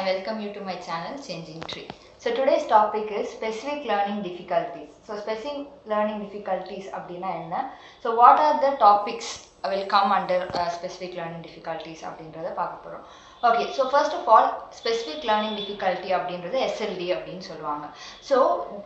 welcome you to my channel Changing Tree. So today's topic is specific learning difficulties. So specific learning difficulties அப்படின்னா என்ன So what are the topics will come under uh, specific learning difficulties அப்படின்றத பார்க்க போகிறோம் okay so first of all specific learning difficulty அப்படின்றது SLD அப்படின்னு சொல்லுவாங்க so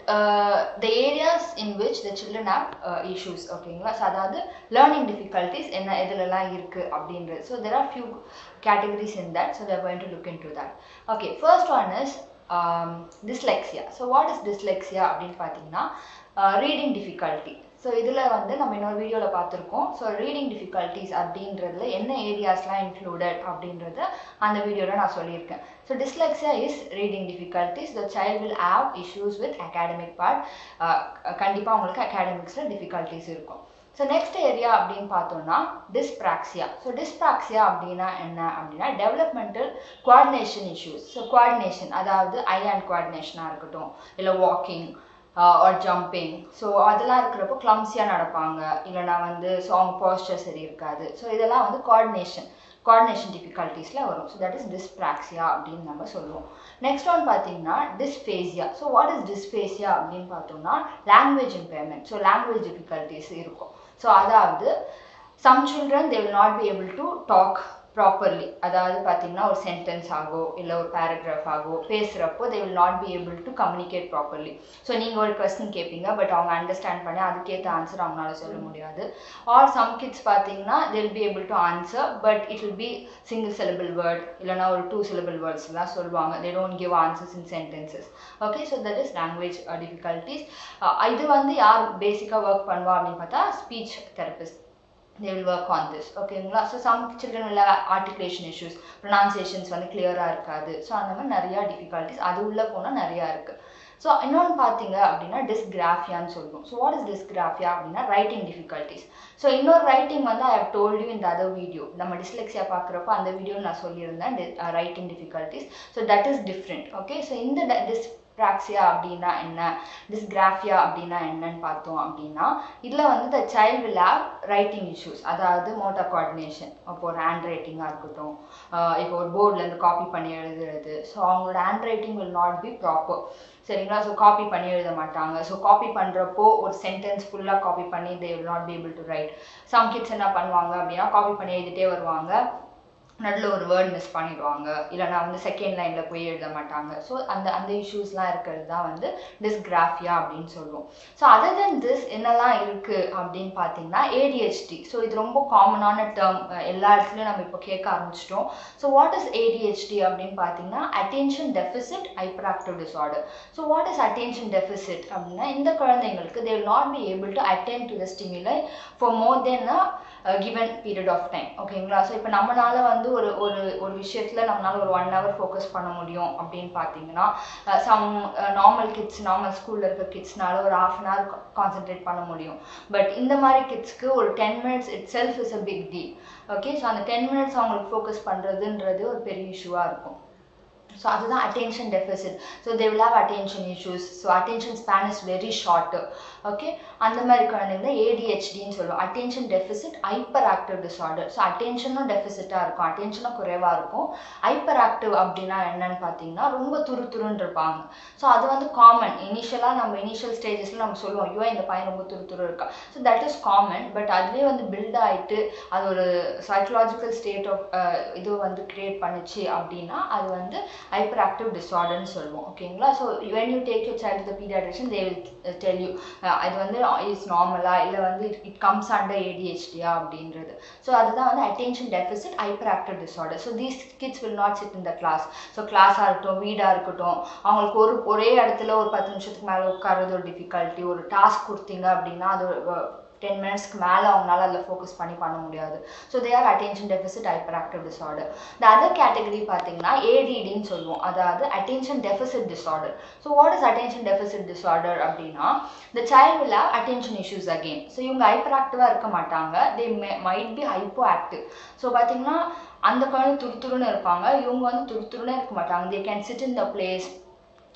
the areas in which the children have issues ஓகேங்களா so அதாவது learning difficulties என்ன எதுலலாம் இருக்குது அப்படின்றது so there are few categories in that so we are going to look into that okay first one is um, dyslexia so what is dyslexia அப்படின்னு பார்த்தீங்கன்னா reading difficulty so இதில் வந்து நம்ம இன்னொரு வீடியோவில் பார்த்துருக்கோம் ஸோ ரீடிங் டிஃபிகல்ட்டிஸ் அப்படின்றதுல என்ன ஏரியாஸ்லாம் இன்க்ளூடட் அப்படின்றத அந்த வீடியோவில் நான் சொல்லியிருக்கேன் so dyslexia is reading difficulties the child will have issues with academic part கண்டிப்பாக அவங்களுக்கு அகாடமிக்ஸில் டிஃபிகல்ட்டிஸ் இருக்கும் ஸோ நெக்ஸ்ட் ஏரியா அப்படின்னு பார்த்தோம்னா டிஸ்பிராக்சியா ஸோ டிஸ்பிராக்சியா அப்படின்னா என்ன அப்படின்னா developmental coordination issues so coordination அதாவது ஐ ஹேண்ட் குவாடினேஷனாக இருக்கட்டும் இல்லை வாக்கிங் ஆர் ஜம்பிங் ஸோ அதெல்லாம் இருக்கிறப்போ கிளம்ஸியாக நடப்பாங்க இல்லைனா வந்து ஸோ அவங்க பாஸ்டர் சரி இருக்காது ஸோ இதெல்லாம் வந்து கோஆர்டினேஷன் கோஆர்டினேஷன் டிஃபிகல்ட்டிஸில் வரும் ஸோ தட் இஸ் டிஸ்பிராக்சியா அப்படின்னு நம்ம சொல்லுவோம் நெக்ஸ்ட் ஒன் பார்த்தீங்கன்னா dysphasia so what is dysphasia அப்படின்னு பார்த்தோம்னா language impairment so language difficulties இருக்கும் ஸோ அதாவது some children they will not be able to talk properly அதாவது பார்த்தீங்கன்னா ஒரு சென்டென்ஸ் ஆகோ இல்லை ஒரு பேராகிராஃப் ஆகோ பேசுகிறப்போ they will not be able to communicate properly so நீங்கள் ஒரு கொஸ்டின் கேட்பீங்க பட் அவங்க அண்டர்ஸ்டாண்ட் பண்ணி அதுக்கேற்ற ஆன்சர் அவங்களால சொல்ல முடியாது ஆர் சம் கிட்ஸ் பார்த்தீங்கன்னா they will be able to answer but it will be single syllable word இல்லைனா ஒரு டூ சிலபிள் வேர்ட்ஸ்லாம் சொல்லுவாங்க they don't give answers in sentences okay so that is language difficulties இது வந்து யார் பேசிக்காக ஒர்க் பண்ணுவா அப்படின்னு பார்த்தா speech therapist they will work on this ஓகேங்களா ஸோ சம் சில்ட்ரன் உள்ள ஆர்டிகுலேஷன் இஷ்யூஸ் ப்ரொனவுன்சியேஷன்ஸ் வந்து கிளியராக இருக்காது ஸோ அந்த மாதிரி நிறையா டிஃபிகல்ட்டிஸ் அது உள்ளே போனால் நிறையா இருக்குது ஸோ இன்னொன்று பார்த்தீங்க அப்படின்னா டிஸ்கிராஃபியான்னு சொல்லுவோம் ஸோ வாட் இஸ் டிஸ்கிராஃபியா அப்படின்னா ரைட்டிங் டிஃபிகல்ட்டிஸ் ஸோ இன்னொரு ரைட்டிங் வந்து ஐ ஹவ் டோல்ட் யூ இந்த அதர் வீடியோ நம்ம டிஸ்லெக்ஸியா பார்க்குறப்போ அந்த வீடியோ நான் சொல்லியிருந்தேன் writing difficulties so that is different okay so இந்த டிஸ் ப்ராக்சியா அப்படின்னா என்ன டிஸ்கிராஃபியா அப்படின்னா என்னன்னு பார்த்தோம் அப்படின்னா இதில் வந்து the child will have writing issues அதாவது மோட்டார் கோஆர்டினேஷன் இப்போ ஒரு ஹேண்ட் ரைட்டிங்காக இருக்கட்டும் இப்போ ஒரு போர்ட்லேருந்து காப்பி பண்ணி எழுதுறது ஸோ அவங்களோட handwriting will not be proper சரிங்களா ஸோ காப்பி பண்ணி எழுத மாட்டாங்க ஸோ காப்பி பண்ணுறப்போ ஒரு சென்டென்ஸ் ஃபுல்லாக காப்பி பண்ணி they will not be able to write some kids என்ன பண்ணுவாங்க அப்படின்னா காப்பி பண்ணி எழுதிட்டே வருவாங்க நடுவில் ஒரு வேர்ட் மிஸ் பண்ணிடுவாங்க இல்லைனா வந்து செகண்ட் லைனில் போய் எழுத மாட்டாங்க ஸோ அந்த அந்த இஷ்யூஸ்லாம் இருக்கிறது தான் வந்து டிஸ்கிராஃபியா அப்படின்னு சொல்லுவோம் ஸோ அதர் தென் திஸ் என்னெல்லாம் இருக்குது அப்படின்னு பார்த்தீங்கன்னா ஏடிஹெச்டி ஸோ இது ரொம்ப காமனான டேர்ம் எல்லா இடத்துலையும் நம்ம இப்போ கேட்க ஆரம்பிச்சிட்டோம் ஸோ வாட் இஸ் ஏடிஹெச்டி அப்படின்னு பார்த்தீங்கன்னா attention deficit hyperactive disorder so what is attention deficit அப்படின்னா இந்த குழந்தைங்களுக்கு they will not be able to attend to the stimuli for more than a given period of time ஓகேங்களா so இப்போ நம்மளால வந்து ஒரு ஒரு ஒரு விஷயத்தில் நம்மளால ஒரு ஒன் ஹவர் ஃபோக்கஸ் பண்ண முடியும் அப்படின்னு பார்த்தீங்கன்னா சம் நார்மல் கிட்ஸ் நார்மல் ஸ்கூலில் இருக்க கிட்ஸ்னால ஒரு ஹாஃப் அன் ஹவர் கான்சென்ட்ரேட் பண்ண முடியும் பட் இந்த மாதிரி கிட்ஸ்க்கு ஒரு ten minutes itself is a big deal okay so அந்த டென் மினிட்ஸ் அவங்களுக்கு ஃபோக்கஸ் பண்ணுறதுன்றது ஒரு பெரிய இஷ்யூவாக இருக்கும் ஸோ அதுதான் attention deficit so they will have attention issues so attention span is very short okay அந்த மாதிரி குழந்தைங்க ஏடிஹெச்டின்னு சொல்லுவோம் attention deficit hyperactive disorder so அட்டென்ஷனும் டெஃபிசிட்டாக இருக்கும் அட்டென்ஷனும் குறைவாக இருக்கும் ஹைப்பர் ஆக்டிவ் அப்படின்னா என்னன்னு பார்த்தீங்கன்னா ரொம்ப துரு துருன்னு இருப்பாங்க ஸோ அது வந்து காமன் இனிஷியலாக நம்ம இனிஷியல் ஸ்டேஜஸில் நம்ம சொல்லுவோம் ஐயோ இந்த பையன் ரொம்ப துரு துரு இருக்கா so that is common but அதுவே வந்து பில்ட் ஆகிட்டு அது ஒரு சைக்கலாஜிக்கல் ஸ்டேட் ஆஃப் இது வந்து கிரியேட் பண்ணுச்சு அப்படின்னா அது வந்து ஹைப்பர் ஆக்டிவ் டிஸார்டர்னு சொல்லுவோம் ஓகேங்களா so when you take you child the pediatrician they will tell you இது வந்து இஸ் நார்மலா இல்லை வந்து இட் கம்ஸ் அண்டர் ஏடிஹெச்டியா அப்படின்றது ஸோ அதுதான் வந்து attention deficit hyperactive disorder so these kids will not sit in the class so கிளாஸாக இருக்கட்டும் வீடாக இருக்கட்டும் அவங்களுக்கு ஒரு ஒரே இடத்துல ஒரு பத்து நிமிஷத்துக்கு மேலே உட்காரது ஒரு டிஃபிகல்ட்டி ஒரு டாஸ்க் கொடுத்தீங்க அப்படின்னா அது டென் மினிட்ஸ்க்கு மேலே அவங்களால அதில் ஃபோக்கஸ் பண்ணி பண்ண முடியாது so they are attention deficit hyperactive disorder இந்த அதர் கேட்டகரி பார்த்தீங்கன்னா ஏடிடின்னு சொல்லுவோம் அதாவது attention deficit disorder so what is attention deficit disorder அப்படின்னா இந்த child will have attention issues again so இவங்க ஹைப்பர் ஆக்டிவாக இருக்க மாட்டாங்க they might be hypoactive so பார்த்தீங்கன்னா அந்த குழந்தை துரு துருன்னு இருப்பாங்க இவங்க வந்து துரு துருன்னு இருக்க மாட்டாங்க they can sit in the place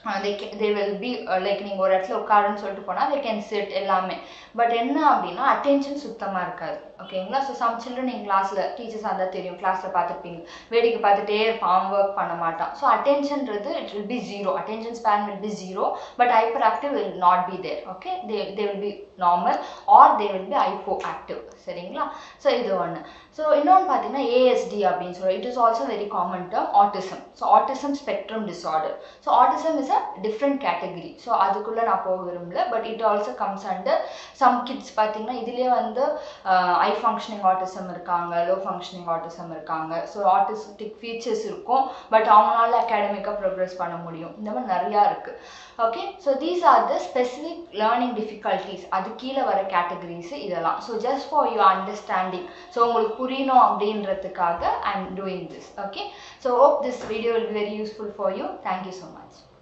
they they will be like நீங்கள் ஒரு இடத்துல உட்காருன்னு சொல்லிட்டு போனால் தே கேன் சிட் எல்லாமே பட் என்ன அப்படின்னா அட்டென்ஷன் சுத்தமாக இருக்காது ஓகேங்களா ஸோ சம் சில்ட்ரன் நீங்கள் கிளாஸில் டீச்சர்ஸாக இருந்தால் தெரியும் கிளாஸில் பார்த்துருப்பீங்க வேடிக்கை பார்த்துட்டே இருப்பான் ஒர்க் பண்ண மாட்டான் ஸோ அட்டென்ஷன்றது it will be zero attention span will be zero but hyperactive will not be there okay they they will be normal or they will be hypoactive சரிங்களா ஸோ இது ஒன்று so இன்னொன்று பார்த்தீங்கன்னா ASD அப்படின்னு சொல்லி it is also very common term autism so autism spectrum disorder so autism is a different category so அதுக்குள்ளே நான் போக விரும்பல but it also comes under some kids பார்த்தீங்கன்னா இதுலேயே வந்து ஐ ஃபங்க்ஷனிங் ஆட்டிசம் இருக்காங்க லோ ஃபங்க்ஷனிங் ஆட்டிசம் இருக்காங்க so autistic features இருக்கும் பட் அவங்களால அகாடமிக்காக ப்ரோக்ரஸ் பண்ண முடியும் இந்த மாதிரி நிறையா இருக்குது okay so these are the specific learning difficulties அது கீழே வர கேட்டகரிஸ் இதெல்லாம் so just for you understanding so உங்களுக்கு புரியணும் அப்படின்றதுக்காக I am doing this okay so hope this video will be very useful for you thank you so much